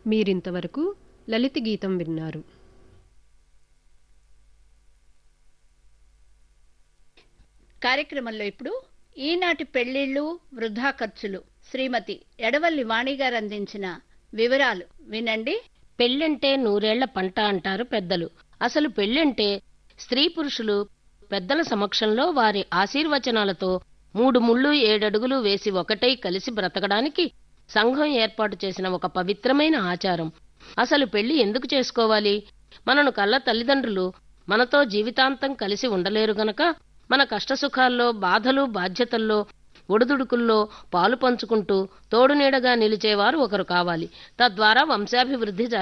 మీరింతవరకు లలిత గీతం విన్నారు కార్యక్రమంలో ఇప్పుడు ఈనాటి పెళ్లిళ్ళు వృధా ఖర్చులు శ్రీమతి ఎడవల్లి వాణి గారు అందించిన వివరాలు వినండి పెళ్ళంటే నూరేళ్ల పంట అంటారు పెద్దలు అసలు పెళ్ళంటే స్త్రీ పురుషులు పెద్దల సమక్షంలో వారి ఆశీర్వచనాలతో మూడు ముళ్ళు ఏడడుగులు వేసి ఒకటై కలిసి బ్రతకడానికి సంఘం ఏర్పాటు చేసిన ఒక పవిత్రమైన ఆచారం అసలు పెళ్లి ఎందుకు చేసుకోవాలి మనను కళ్ళ తల్లిదండ్రులు మనతో జీవితాంతం కలిసి ఉండలేరు గనక మన కష్టసుఖాల్లో బాధలు బాధ్యతల్లో ఒడిదుడుకుల్లో పాలు పంచుకుంటూ తోడునీడగా నిలిచేవారు ఒకరు కావాలి తద్వారా వంశాభివృద్ధి జరగాలి